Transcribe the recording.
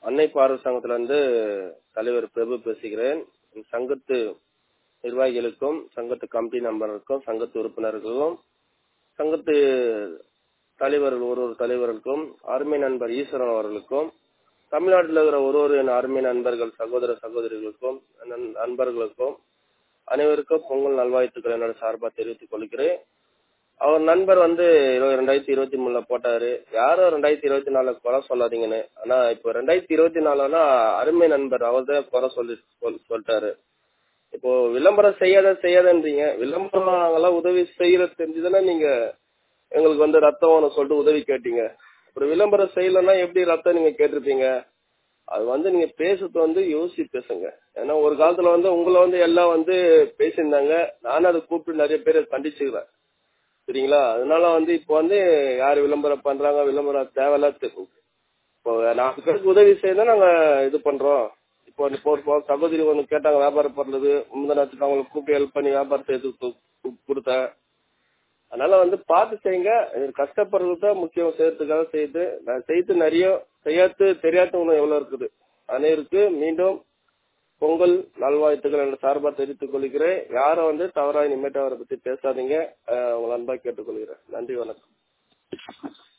அன்னை பார்வை சங்கத்துல இருந்து தலைவர் பிரபு பேசுகிறேன் சங்கத்து நிர்வாகிகளுக்கும் சங்கத்து கமிட்டி நம்பர்களுக்கும் சங்கத்து உறுப்பினர்களுக்கும் சங்கத்து தலைவர்கள் ஒரு ஒரு தலைவர்களுக்கும் அருமை நண்பர் ஈஸ்வரன் அவர்களுக்கும் தமிழ்நாட்டில் இருக்கிற ஒரு ஒரு என் அருமை நண்பர்கள் சகோதர சகோதரிகளுக்கும் நண்- நண்பர்களுக்கும் அனைவருக்கும் பொங்கல் நல்வாழ்த்துக்கள் என்னோட சார்பா தெரிவித்துக் கொள்கிறேன் அவர் நண்பர் வந்து இரு- ரெண்டாயிரத்தி இருபத்தி மூணுல போட்டாரு யாரும் ரெண்டாயிரத்தி இருபத்தி நாலுல குறை சொல்லாதீங்கன்னு ஆனா இப்போ ரெண்டாயிரத்தி இருபத்தி நாலுனா அருமை நண்பர் அவர் தான் குறை சொல்லி சொல்- சொல்லிட்டாரு இப்போ விளம்பரம் செய்யாத செய்யாதன்றீங்க விளம்பரம் நாங்கெல்லாம் உதவி செய்யற தெரிஞ்சுதானே நீங்க எங்களுக்கு வந்து ரத்தம் வேணும் சொல்லிட்டு உதவி கேட்டீங்க அப்புறம் விளம்பரம் செய்யலைன்னா எப்படி ரத்தம் நீங்க கேட்டிருப்பீங்க அது வந்து நீங்க பேசுறது வந்து யோசிச்சு பேசுங்க ஏன்னா ஒரு காலத்துல வந்து உங்களை வந்து எல்லாம் வந்து பேசியிருந்தாங்க நானும் அதை கூப்பிட்டு நிறைய பேரை கண்டிச்சுக்கிறேன் சரிங்களா அதனால வந்து இப்போ வந்து யார் விளம்பரம் பண்றாங்க விளம்பரம் தேவையில்லாத இப்போ நாலு பேருக்கு உதவி செய்ய நாங்க இது பண்றோம் இப்போ இப்போ ஒரு இப்போ சகோதரி ஒன்று கேட்டாங்க வியாபாரம் பண்றது முந்தினத்துக்கு அவங்களுக்கு கூப்பிட்டு ஹெல்ப் பண்ணி வியாபாரம் செய்து கு- கு- கொடுத்தேன் அதனால வந்து பார்த்து செய்யுங்க இது கஷ்டப்படுறது தான் முக்கியம் செய்யறதுக்காக செய்யுது நான் செய்து நிறைய செய்யாது தெரியாத ஒன்று எவ்வளவு இருக்குது அனைவருக்கு மீண்டும் பொங்கல் நல்வாழ்த்துக்கள் என்ற சார்பா தெரிவித்துக் கொள்கிறேன் யாரும் வந்து தவறா இனிமேட்டு அவரை பத்தி பேசாதீங்க அஹ் உங்களை அன்பா கேட்டுக்கொள்கிறேன் நன்றி வணக்கம்